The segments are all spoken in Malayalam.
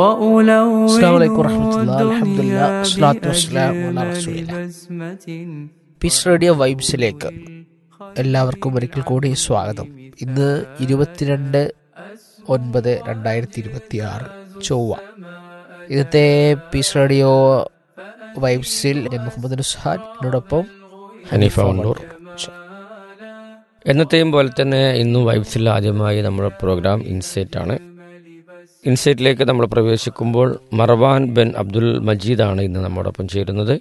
അസ്സാം വലൈക്കും വറഹമത്തുള്ള അലഹമുല്ല അസ്ലാത്തു വസ്സലാം അലാ റസൂലില്ല പീസ് റേഡിയോ വൈബ്സിലേക്ക് എല്ലാവർക്കും ഒരിക്കൽ കൂടി സ്വാഗതം ഇന്ന് ഇരുപത്തിരണ്ട് ഒൻപത് രണ്ടായിരത്തി ഇരുപത്തി ആറ് ചൊവ്വ ഇന്നത്തെ പീസ് റേഡിയോ വൈബ്സിൽ ഞാൻ മുഹമ്മദ് നുസ്ഹാൻ എന്നോടൊപ്പം ഹനീഫ വണ്ടൂർ എന്നത്തെയും പോലെ തന്നെ ഇന്നും വൈബ്സിൽ ആദ്യമായി നമ്മുടെ പ്രോഗ്രാം ഇൻസൈറ്റ് ആണ് ഇൻസൈറ്റിലേക്ക് നമ്മൾ പ്രവേശിക്കുമ്പോൾ മർവാൻ ബെൻ അബ്ദുൽ മജീദാണ് ഇന്ന് നമ്മോടൊപ്പം ചേരുന്നത്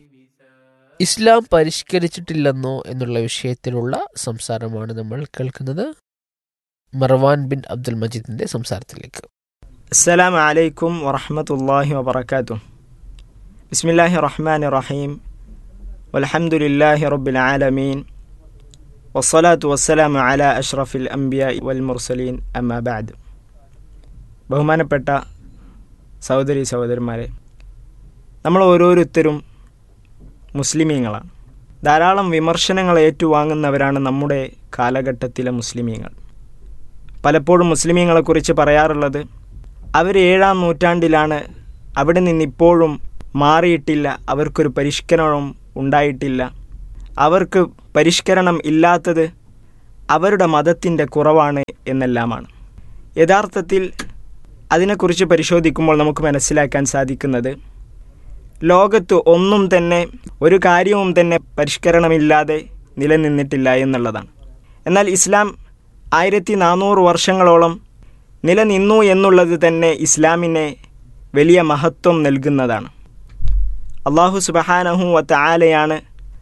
ഇസ്ലാം പരിഷ്കരിച്ചിട്ടില്ലെന്നോ എന്നുള്ള വിഷയത്തിലുള്ള സംസാരമാണ് നമ്മൾ കേൾക്കുന്നത് മർവാൻ ബിൻ അബ്ദുൽ മജീദിന്റെ സംസാരത്തിലേക്ക് السلام عليكم ورحمة الله وبركاته بسم الله الرحمن الرحيم والحمد لله رب العالمين والصلاة والسلام على أشرف الأنبياء والمرسلين أما بعد ബഹുമാനപ്പെട്ട സഹോദരി സഹോദരന്മാരെ നമ്മൾ ഓരോരുത്തരും മുസ്ലിമീങ്ങളാണ് ധാരാളം വിമർശനങ്ങൾ ഏറ്റുവാങ്ങുന്നവരാണ് നമ്മുടെ കാലഘട്ടത്തിലെ മുസ്ലിമീങ്ങൾ പലപ്പോഴും മുസ്ലിമീങ്ങളെക്കുറിച്ച് പറയാറുള്ളത് അവർ ഏഴാം നൂറ്റാണ്ടിലാണ് അവിടെ നിന്നിപ്പോഴും മാറിയിട്ടില്ല അവർക്കൊരു പരിഷ്കരണം ഉണ്ടായിട്ടില്ല അവർക്ക് പരിഷ്കരണം ഇല്ലാത്തത് അവരുടെ മതത്തിൻ്റെ കുറവാണ് എന്നെല്ലാമാണ് യഥാർത്ഥത്തിൽ അതിനെക്കുറിച്ച് പരിശോധിക്കുമ്പോൾ നമുക്ക് മനസ്സിലാക്കാൻ സാധിക്കുന്നത് ലോകത്ത് ഒന്നും തന്നെ ഒരു കാര്യവും തന്നെ പരിഷ്കരണമില്ലാതെ നിലനിന്നിട്ടില്ല എന്നുള്ളതാണ് എന്നാൽ ഇസ്ലാം ആയിരത്തി നാനൂറ് വർഷങ്ങളോളം നിലനിന്നു എന്നുള്ളത് തന്നെ ഇസ്ലാമിനെ വലിയ മഹത്വം നൽകുന്നതാണ് അള്ളാഹു സുബഹാനഹു വത്ത ആലയാണ്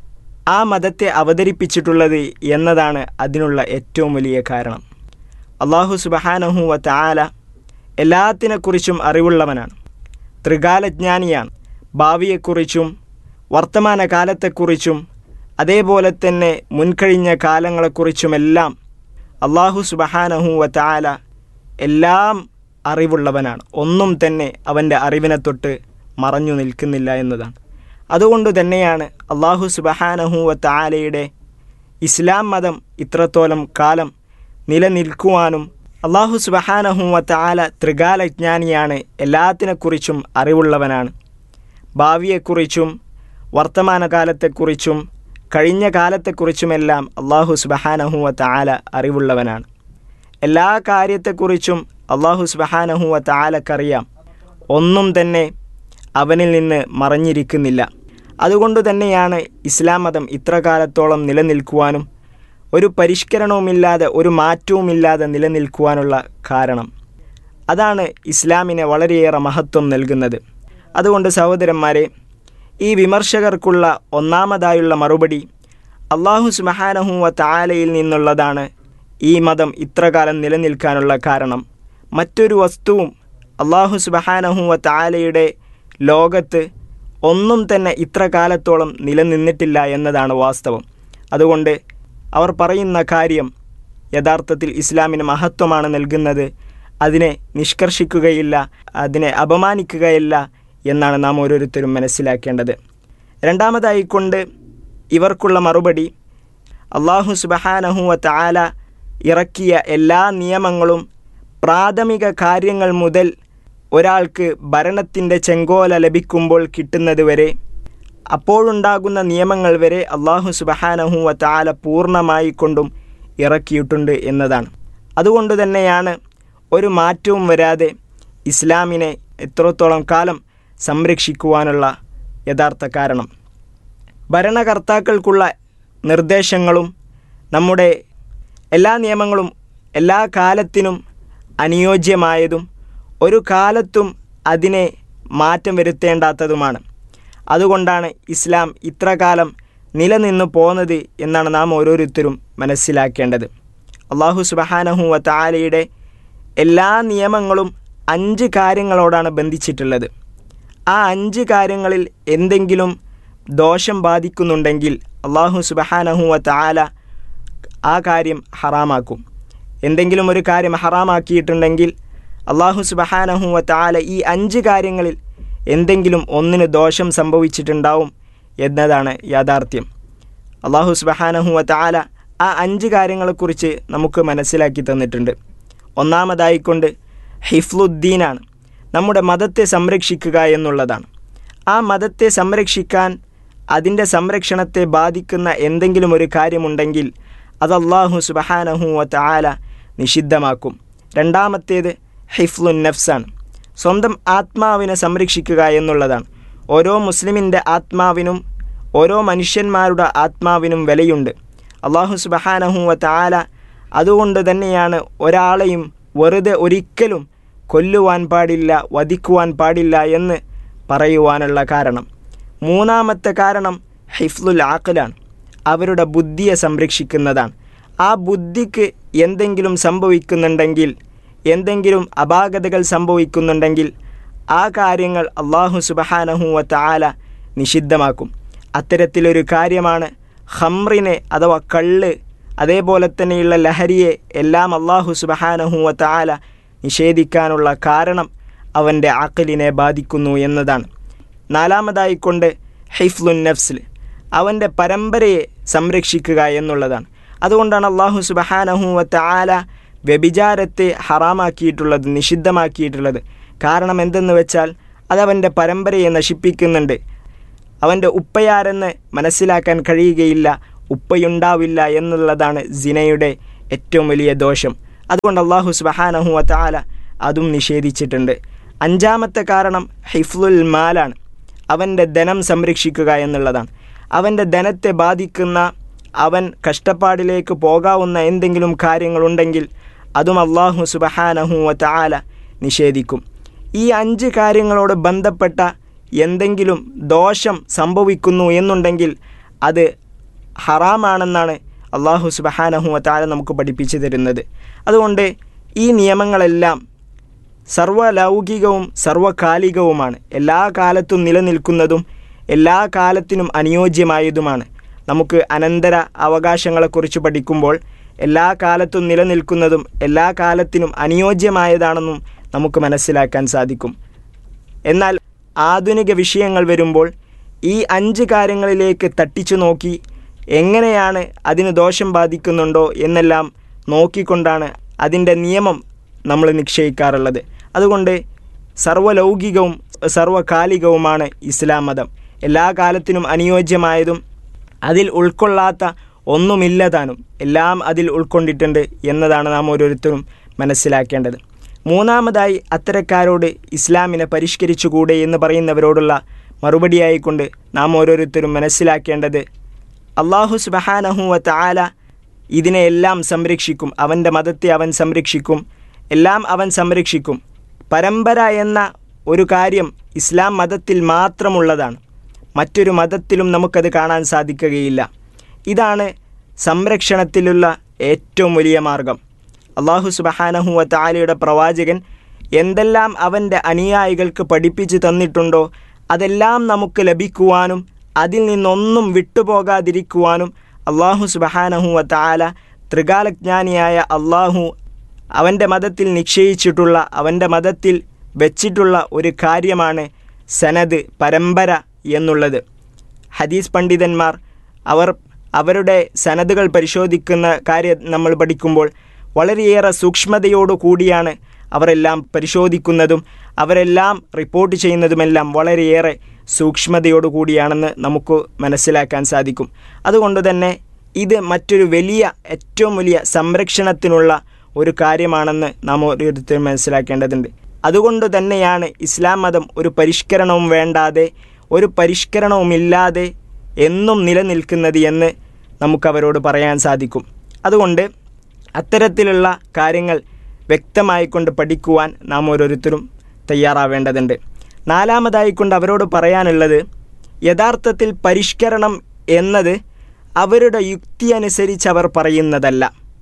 ആ മതത്തെ അവതരിപ്പിച്ചിട്ടുള്ളത് എന്നതാണ് അതിനുള്ള ഏറ്റവും വലിയ കാരണം അള്ളാഹു സുബഹാനഹു വത്ത ആല എല്ലാത്തിനെക്കുറിച്ചും അറിവുള്ളവനാണ് ത്രികാലജ്ഞാനിയാണ് ഭാവിയെക്കുറിച്ചും വർത്തമാനകാലത്തെക്കുറിച്ചും അതേപോലെ തന്നെ മുൻകഴിഞ്ഞ കാലങ്ങളെക്കുറിച്ചുമെല്ലാം അള്ളാഹു സുബഹാനഹു വത്ത ആല എല്ലാം അറിവുള്ളവനാണ് ഒന്നും തന്നെ അവൻ്റെ അറിവിനെ തൊട്ട് മറഞ്ഞു നിൽക്കുന്നില്ല എന്നതാണ് അതുകൊണ്ട് തന്നെയാണ് അള്ളാഹു സുബഹാനഹുവ താലയുടെ ഇസ്ലാം മതം ഇത്രത്തോളം കാലം നിലനിൽക്കുവാനും അള്ളാഹു സുബഹാനഹുവ താല ത്രികാലജ്ഞാനിയാണ് എല്ലാത്തിനെക്കുറിച്ചും അറിവുള്ളവനാണ് ഭാവിയെക്കുറിച്ചും വർത്തമാനകാലത്തെക്കുറിച്ചും കഴിഞ്ഞ കാലത്തെക്കുറിച്ചുമെല്ലാം അള്ളാഹു സുബഹാനഹുവ താല അറിവുള്ളവനാണ് എല്ലാ കാര്യത്തെക്കുറിച്ചും അള്ളാഹു സുബഹാനഹുവ താലക്കറിയാം ഒന്നും തന്നെ അവനിൽ നിന്ന് മറഞ്ഞിരിക്കുന്നില്ല അതുകൊണ്ട് തന്നെയാണ് ഇസ്ലാം മതം ഇത്ര കാലത്തോളം നിലനിൽക്കുവാനും ഒരു പരിഷ്കരണവുമില്ലാതെ ഒരു മാറ്റവുമില്ലാതെ നിലനിൽക്കുവാനുള്ള കാരണം അതാണ് ഇസ്ലാമിനെ വളരെയേറെ മഹത്വം നൽകുന്നത് അതുകൊണ്ട് സഹോദരന്മാരെ ഈ വിമർശകർക്കുള്ള ഒന്നാമതായുള്ള മറുപടി അള്ളാഹു സുബഹാനഹുവ താലയിൽ നിന്നുള്ളതാണ് ഈ മതം ഇത്രകാലം നിലനിൽക്കാനുള്ള കാരണം മറ്റൊരു വസ്തുവും അള്ളാഹു സുബഹാനഹുവ താലയുടെ ലോകത്ത് ഒന്നും തന്നെ ഇത്ര കാലത്തോളം നിലനിന്നിട്ടില്ല എന്നതാണ് വാസ്തവം അതുകൊണ്ട് അവർ പറയുന്ന കാര്യം യഥാർത്ഥത്തിൽ ഇസ്ലാമിന് മഹത്വമാണ് നൽകുന്നത് അതിനെ നിഷ്കർഷിക്കുകയില്ല അതിനെ അപമാനിക്കുകയില്ല എന്നാണ് നാം ഓരോരുത്തരും മനസ്സിലാക്കേണ്ടത് രണ്ടാമതായിക്കൊണ്ട് ഇവർക്കുള്ള മറുപടി അള്ളാഹു സുബഹാനഹുവ താല ഇറക്കിയ എല്ലാ നിയമങ്ങളും പ്രാഥമിക കാര്യങ്ങൾ മുതൽ ഒരാൾക്ക് ഭരണത്തിൻ്റെ ചെങ്കോല ലഭിക്കുമ്പോൾ കിട്ടുന്നത് വരെ അപ്പോഴുണ്ടാകുന്ന നിയമങ്ങൾ വരെ അള്ളാഹു സുബഹാനഹു വത്താല പൂർണ്ണമായി കൊണ്ടും ഇറക്കിയിട്ടുണ്ട് എന്നതാണ് അതുകൊണ്ട് തന്നെയാണ് ഒരു മാറ്റവും വരാതെ ഇസ്ലാമിനെ എത്രത്തോളം കാലം സംരക്ഷിക്കുവാനുള്ള യഥാർത്ഥ കാരണം ഭരണകർത്താക്കൾക്കുള്ള നിർദ്ദേശങ്ങളും നമ്മുടെ എല്ലാ നിയമങ്ങളും എല്ലാ കാലത്തിനും അനുയോജ്യമായതും ഒരു കാലത്തും അതിനെ മാറ്റം വരുത്തേണ്ടാത്തതുമാണ് അതുകൊണ്ടാണ് ഇസ്ലാം ഇത്ര കാലം നിലനിന്നു പോന്നത് എന്നാണ് നാം ഓരോരുത്തരും മനസ്സിലാക്കേണ്ടത് അള്ളാഹു സുബഹാനഹു വത്താലയുടെ എല്ലാ നിയമങ്ങളും അഞ്ച് കാര്യങ്ങളോടാണ് ബന്ധിച്ചിട്ടുള്ളത് ആ അഞ്ച് കാര്യങ്ങളിൽ എന്തെങ്കിലും ദോഷം ബാധിക്കുന്നുണ്ടെങ്കിൽ അള്ളാഹു സുബഹാനഹു വത്താല ആ കാര്യം ഹറാമാക്കും എന്തെങ്കിലും ഒരു കാര്യം ഹറാമാക്കിയിട്ടുണ്ടെങ്കിൽ അള്ളാഹു സുബഹാനഹു വത്താല ഈ അഞ്ച് കാര്യങ്ങളിൽ എന്തെങ്കിലും ഒന്നിന് ദോഷം സംഭവിച്ചിട്ടുണ്ടാവും എന്നതാണ് യാഥാർത്ഥ്യം അള്ളാഹു സുബഹാനഹു വത്താല ആ അഞ്ച് കാര്യങ്ങളെക്കുറിച്ച് നമുക്ക് മനസ്സിലാക്കി തന്നിട്ടുണ്ട് ഒന്നാമതായിക്കൊണ്ട് ഹിഫ്ലുദ്ദീനാണ് നമ്മുടെ മതത്തെ സംരക്ഷിക്കുക എന്നുള്ളതാണ് ആ മതത്തെ സംരക്ഷിക്കാൻ അതിൻ്റെ സംരക്ഷണത്തെ ബാധിക്കുന്ന എന്തെങ്കിലും ഒരു കാര്യമുണ്ടെങ്കിൽ അത് അള്ളാഹു സുബഹാനഹു വല നിഷിദ്ധമാക്കും രണ്ടാമത്തേത് ഹിഫ്ലുൻ നഫ്സാണ് സ്വന്തം ആത്മാവിനെ സംരക്ഷിക്കുക എന്നുള്ളതാണ് ഓരോ മുസ്ലിമിൻ്റെ ആത്മാവിനും ഓരോ മനുഷ്യന്മാരുടെ ആത്മാവിനും വിലയുണ്ട് അള്ളാഹു സുബഹാനഹു വല അതുകൊണ്ട് തന്നെയാണ് ഒരാളെയും വെറുതെ ഒരിക്കലും കൊല്ലുവാൻ പാടില്ല വധിക്കുവാൻ പാടില്ല എന്ന് പറയുവാനുള്ള കാരണം മൂന്നാമത്തെ കാരണം ഹിഫ്ലുൽ ആഖലാണ് അവരുടെ ബുദ്ധിയെ സംരക്ഷിക്കുന്നതാണ് ആ ബുദ്ധിക്ക് എന്തെങ്കിലും സംഭവിക്കുന്നുണ്ടെങ്കിൽ എന്തെങ്കിലും അപാകതകൾ സംഭവിക്കുന്നുണ്ടെങ്കിൽ ആ കാര്യങ്ങൾ അള്ളാഹു സുബഹാനഹുവ താല നിഷിദ്ധമാക്കും അത്തരത്തിലൊരു കാര്യമാണ് ഹംറിനെ അഥവാ കള്ള് അതേപോലെ തന്നെയുള്ള ലഹരിയെ എല്ലാം അള്ളാഹു സുബഹാനഹുവ താല നിഷേധിക്കാനുള്ള കാരണം അവൻ്റെ ആക്കലിനെ ബാധിക്കുന്നു എന്നതാണ് നാലാമതായിക്കൊണ്ട് ഹൈഫ്ലുൻ നഫ്സിൽ അവൻ്റെ പരമ്പരയെ സംരക്ഷിക്കുക എന്നുള്ളതാണ് അതുകൊണ്ടാണ് അള്ളാഹു സുബഹാനഹുവത്ത ആല വ്യഭിചാരത്തെ ഹറാമാക്കിയിട്ടുള്ളത് നിഷിദ്ധമാക്കിയിട്ടുള്ളത് കാരണം എന്തെന്ന് വെച്ചാൽ അതവൻ്റെ പരമ്പരയെ നശിപ്പിക്കുന്നുണ്ട് അവൻ്റെ ഉപ്പയാരെന്ന് മനസ്സിലാക്കാൻ കഴിയുകയില്ല ഉപ്പയുണ്ടാവില്ല എന്നുള്ളതാണ് സിനയുടെ ഏറ്റവും വലിയ ദോഷം അതുകൊണ്ട് അള്ളാഹു സുബഹാനഹുവത്ത ആല അതും നിഷേധിച്ചിട്ടുണ്ട് അഞ്ചാമത്തെ കാരണം ഹിഫ്ലുൽ മാലാണ് അവൻ്റെ ധനം സംരക്ഷിക്കുക എന്നുള്ളതാണ് അവൻ്റെ ധനത്തെ ബാധിക്കുന്ന അവൻ കഷ്ടപ്പാടിലേക്ക് പോകാവുന്ന എന്തെങ്കിലും കാര്യങ്ങളുണ്ടെങ്കിൽ അതും അള്ളാഹു സുബഹാനഹു വല നിഷേധിക്കും ഈ അഞ്ച് കാര്യങ്ങളോട് ബന്ധപ്പെട്ട എന്തെങ്കിലും ദോഷം സംഭവിക്കുന്നു എന്നുണ്ടെങ്കിൽ അത് ഹറാമാണെന്നാണ് അള്ളാഹു സുബഹാനഹു വല നമുക്ക് പഠിപ്പിച്ചു തരുന്നത് അതുകൊണ്ട് ഈ നിയമങ്ങളെല്ലാം സർവലൗകികവും സർവകാലികവുമാണ് എല്ലാ കാലത്തും നിലനിൽക്കുന്നതും എല്ലാ കാലത്തിനും അനുയോജ്യമായതുമാണ് നമുക്ക് അനന്തര അവകാശങ്ങളെക്കുറിച്ച് പഠിക്കുമ്പോൾ എല്ലാ കാലത്തും നിലനിൽക്കുന്നതും എല്ലാ കാലത്തിനും അനുയോജ്യമായതാണെന്നും നമുക്ക് മനസ്സിലാക്കാൻ സാധിക്കും എന്നാൽ ആധുനിക വിഷയങ്ങൾ വരുമ്പോൾ ഈ അഞ്ച് കാര്യങ്ങളിലേക്ക് തട്ടിച്ചു നോക്കി എങ്ങനെയാണ് അതിന് ദോഷം ബാധിക്കുന്നുണ്ടോ എന്നെല്ലാം നോക്കിക്കൊണ്ടാണ് അതിൻ്റെ നിയമം നമ്മൾ നിശ്ചയിക്കാറുള്ളത് അതുകൊണ്ട് സർവ്വലൗകികവും സർവ്വകാലികവുമാണ് ഇസ്ലാം മതം എല്ലാ കാലത്തിനും അനുയോജ്യമായതും അതിൽ ഉൾക്കൊള്ളാത്ത ഒന്നുമില്ലതാനും എല്ലാം അതിൽ ഉൾക്കൊണ്ടിട്ടുണ്ട് എന്നതാണ് നാം ഓരോരുത്തരും മനസ്സിലാക്കേണ്ടത് മൂന്നാമതായി അത്തരക്കാരോട് ഇസ്ലാമിനെ പരിഷ്കരിച്ചുകൂടെ എന്ന് പറയുന്നവരോടുള്ള മറുപടിയായിക്കൊണ്ട് നാം ഓരോരുത്തരും മനസ്സിലാക്കേണ്ടത് അള്ളാഹു സുബഹാനഹുവ താല ഇതിനെയെല്ലാം സംരക്ഷിക്കും അവൻ്റെ മതത്തെ അവൻ സംരക്ഷിക്കും എല്ലാം അവൻ സംരക്ഷിക്കും പരമ്പര എന്ന ഒരു കാര്യം ഇസ്ലാം മതത്തിൽ മാത്രമുള്ളതാണ് മറ്റൊരു മതത്തിലും നമുക്കത് കാണാൻ സാധിക്കുകയില്ല ഇതാണ് സംരക്ഷണത്തിലുള്ള ഏറ്റവും വലിയ മാർഗം അള്ളാഹു സുബഹാനഹുവ താലയുടെ പ്രവാചകൻ എന്തെല്ലാം അവൻ്റെ അനുയായികൾക്ക് പഠിപ്പിച്ചു തന്നിട്ടുണ്ടോ അതെല്ലാം നമുക്ക് ലഭിക്കുവാനും അതിൽ നിന്നൊന്നും വിട്ടുപോകാതിരിക്കുവാനും അള്ളാഹു സുബഹാനഹുവ താല ത്രികാലജ്ഞാനിയായ അള്ളാഹു അവൻ്റെ മതത്തിൽ നിശ്ചയിച്ചിട്ടുള്ള അവൻ്റെ മതത്തിൽ വെച്ചിട്ടുള്ള ഒരു കാര്യമാണ് സനത് പരമ്പര എന്നുള്ളത് ഹദീസ് പണ്ഡിതന്മാർ അവർ അവരുടെ സനതുകൾ പരിശോധിക്കുന്ന കാര്യം നമ്മൾ പഠിക്കുമ്പോൾ വളരെയേറെ സൂക്ഷ്മതയോടു കൂടിയാണ് അവരെല്ലാം പരിശോധിക്കുന്നതും അവരെല്ലാം റിപ്പോർട്ട് ചെയ്യുന്നതുമെല്ലാം വളരെയേറെ സൂക്ഷ്മതയോടു കൂടിയാണെന്ന് നമുക്ക് മനസ്സിലാക്കാൻ സാധിക്കും അതുകൊണ്ട് തന്നെ ഇത് മറ്റൊരു വലിയ ഏറ്റവും വലിയ സംരക്ഷണത്തിനുള്ള ഒരു കാര്യമാണെന്ന് നാം ഓരോരുത്തരും മനസ്സിലാക്കേണ്ടതുണ്ട് അതുകൊണ്ട് തന്നെയാണ് ഇസ്ലാം മതം ഒരു പരിഷ്കരണവും വേണ്ടാതെ ഒരു പരിഷ്കരണവുമില്ലാതെ എന്നും നിലനിൽക്കുന്നത് എന്ന് നമുക്കവരോട് പറയാൻ സാധിക്കും അതുകൊണ്ട് അത്തരത്തിലുള്ള കാര്യങ്ങൾ വ്യക്തമായിക്കൊണ്ട് പഠിക്കുവാൻ നാം ഓരോരുത്തരും തയ്യാറാവേണ്ടതുണ്ട് നാലാമതായിക്കൊണ്ട് അവരോട് പറയാനുള്ളത് യഥാർത്ഥത്തിൽ പരിഷ്കരണം എന്നത് അവരുടെ യുക്തി അനുസരിച്ച് അവർ പറയുന്നതല്ല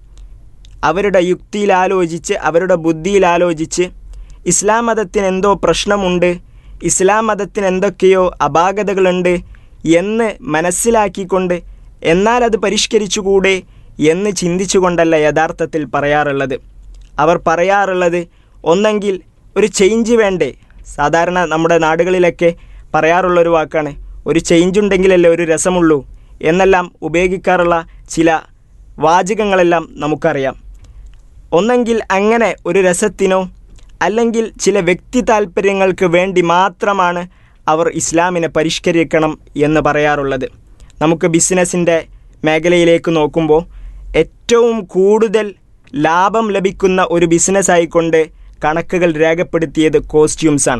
അവരുടെ യുക്തിയിൽ ആലോചിച്ച് അവരുടെ ബുദ്ധിയിൽ ആലോചിച്ച് ഇസ്ലാം മതത്തിന് എന്തോ പ്രശ്നമുണ്ട് ഇസ്ലാം മതത്തിന് എന്തൊക്കെയോ അപാകതകളുണ്ട് എന്ന് മനസ്സിലാക്കിക്കൊണ്ട് എന്നാൽ അത് പരിഷ്കരിച്ചുകൂടെ എന്ന് ചിന്തിച്ചുകൊണ്ടല്ല യഥാർത്ഥത്തിൽ പറയാറുള്ളത് അവർ പറയാറുള്ളത് ഒന്നെങ്കിൽ ഒരു ചേഞ്ച് വേണ്ടേ സാധാരണ നമ്മുടെ നാടുകളിലൊക്കെ പറയാറുള്ളൊരു വാക്കാണ് ഒരു ചേഞ്ച് ഉണ്ടെങ്കിലല്ലേ ഒരു രസമുള്ളൂ എന്നെല്ലാം ഉപയോഗിക്കാറുള്ള ചില വാചകങ്ങളെല്ലാം നമുക്കറിയാം ഒന്നെങ്കിൽ അങ്ങനെ ഒരു രസത്തിനോ അല്ലെങ്കിൽ ചില വ്യക്തി താല്പര്യങ്ങൾക്ക് വേണ്ടി മാത്രമാണ് അവർ ഇസ്ലാമിനെ പരിഷ്കരിക്കണം എന്ന് പറയാറുള്ളത് നമുക്ക് ബിസിനസ്സിൻ്റെ മേഖലയിലേക്ക് നോക്കുമ്പോൾ ഏറ്റവും കൂടുതൽ ലാഭം ലഭിക്കുന്ന ഒരു ബിസിനസ് ആയിക്കൊണ്ട് കണക്കുകൾ രേഖപ്പെടുത്തിയത് കോസ്റ്റ്യൂംസാണ്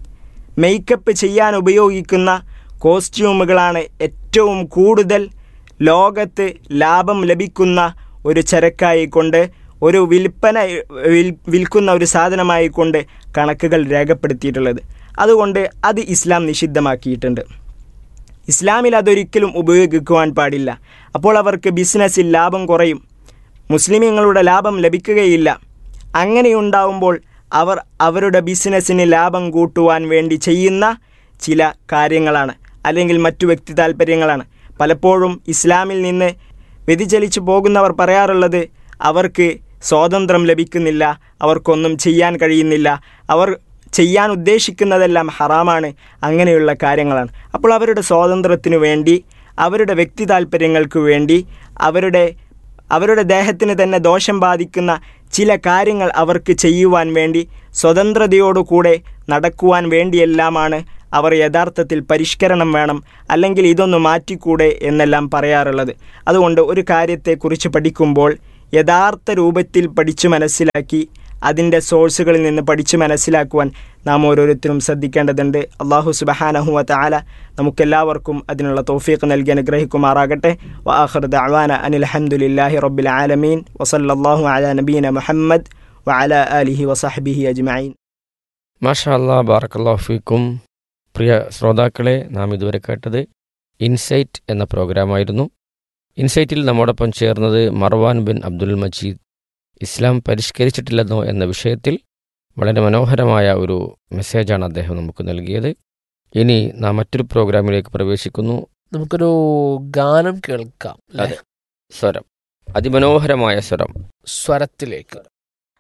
മേക്കപ്പ് ചെയ്യാൻ ഉപയോഗിക്കുന്ന കോസ്റ്റ്യൂമുകളാണ് ഏറ്റവും കൂടുതൽ ലോകത്ത് ലാഭം ലഭിക്കുന്ന ഒരു ചരക്കായിക്കൊണ്ട് ഒരു വിൽപ്പന വിൽ വിൽക്കുന്ന ഒരു സാധനമായിക്കൊണ്ട് കണക്കുകൾ രേഖപ്പെടുത്തിയിട്ടുള്ളത് അതുകൊണ്ട് അത് ഇസ്ലാം നിഷിദ്ധമാക്കിയിട്ടുണ്ട് ഇസ്ലാമിൽ അതൊരിക്കലും ഉപയോഗിക്കുവാൻ പാടില്ല അപ്പോൾ അവർക്ക് ബിസിനസ്സിൽ ലാഭം കുറയും മുസ്ലിമീങ്ങളുടെ ലാഭം ലഭിക്കുകയില്ല അങ്ങനെയുണ്ടാവുമ്പോൾ അവർ അവരുടെ ബിസിനസ്സിന് ലാഭം കൂട്ടുവാൻ വേണ്ടി ചെയ്യുന്ന ചില കാര്യങ്ങളാണ് അല്ലെങ്കിൽ മറ്റു വ്യക്തി താല്പര്യങ്ങളാണ് പലപ്പോഴും ഇസ്ലാമിൽ നിന്ന് വ്യതിചലിച്ചു പോകുന്നവർ പറയാറുള്ളത് അവർക്ക് സ്വാതന്ത്ര്യം ലഭിക്കുന്നില്ല അവർക്കൊന്നും ചെയ്യാൻ കഴിയുന്നില്ല അവർ ചെയ്യാൻ ഉദ്ദേശിക്കുന്നതെല്ലാം ഹറാമാണ് അങ്ങനെയുള്ള കാര്യങ്ങളാണ് അപ്പോൾ അവരുടെ സ്വാതന്ത്ര്യത്തിനു വേണ്ടി അവരുടെ വ്യക്തി താല്പര്യങ്ങൾക്ക് വേണ്ടി അവരുടെ അവരുടെ ദേഹത്തിന് തന്നെ ദോഷം ബാധിക്കുന്ന ചില കാര്യങ്ങൾ അവർക്ക് ചെയ്യുവാൻ വേണ്ടി സ്വതന്ത്രതയോടുകൂടെ നടക്കുവാൻ വേണ്ടിയെല്ലാമാണ് അവർ യഥാർത്ഥത്തിൽ പരിഷ്കരണം വേണം അല്ലെങ്കിൽ ഇതൊന്ന് മാറ്റിക്കൂടെ എന്നെല്ലാം പറയാറുള്ളത് അതുകൊണ്ട് ഒരു കാര്യത്തെക്കുറിച്ച് പഠിക്കുമ്പോൾ യഥാർത്ഥ രൂപത്തിൽ പഠിച്ചു മനസ്സിലാക്കി അതിൻ്റെ സോഴ്സുകളിൽ നിന്ന് പഠിച്ചു മനസ്സിലാക്കുവാൻ നാം ഓരോരുത്തരും ശ്രദ്ധിക്കേണ്ടതുണ്ട് അള്ളാഹു സുബഹാനഹുവ താല നമുക്കെല്ലാവർക്കും അതിനുള്ള തോഫീഖ് നൽകി അനുഗ്രഹിക്കുമാറാകട്ടെ വാഹൃദ് അവാന അനിൽ അഹമ്മദില്ലാഹി റബ്ബിൽ ആലമീൻ വസല്ലാഹു അല നബീന മുഹമ്മദ് വഅല അലിഹി വസഹബിഹി അജ്മഈൻ മാഷാ അല്ലാ ബാറക്കല്ലാഫിക്കും പ്രിയ ശ്രോതാക്കളെ നാം ഇതുവരെ കേട്ടത് ഇൻസൈറ്റ് എന്ന പ്രോഗ്രാമായിരുന്നു ഇൻസൈറ്റിൽ നമ്മോടൊപ്പം ചേർന്നത് മർവാൻ ബിൻ അബ്ദുൽ മജീദ് ഇസ്ലാം പരിഷ്കരിച്ചിട്ടില്ലെന്നോ എന്ന വിഷയത്തിൽ വളരെ മനോഹരമായ ഒരു മെസ്സേജാണ് അദ്ദേഹം നമുക്ക് നൽകിയത് ഇനി നാം മറ്റൊരു പ്രോഗ്രാമിലേക്ക് പ്രവേശിക്കുന്നു നമുക്കൊരു ഗാനം കേൾക്കാം അല്ലേ? അതെ. സ്വരം അതിമനോഹരമായ സ്വരം സ്വരത്തിലേക്ക്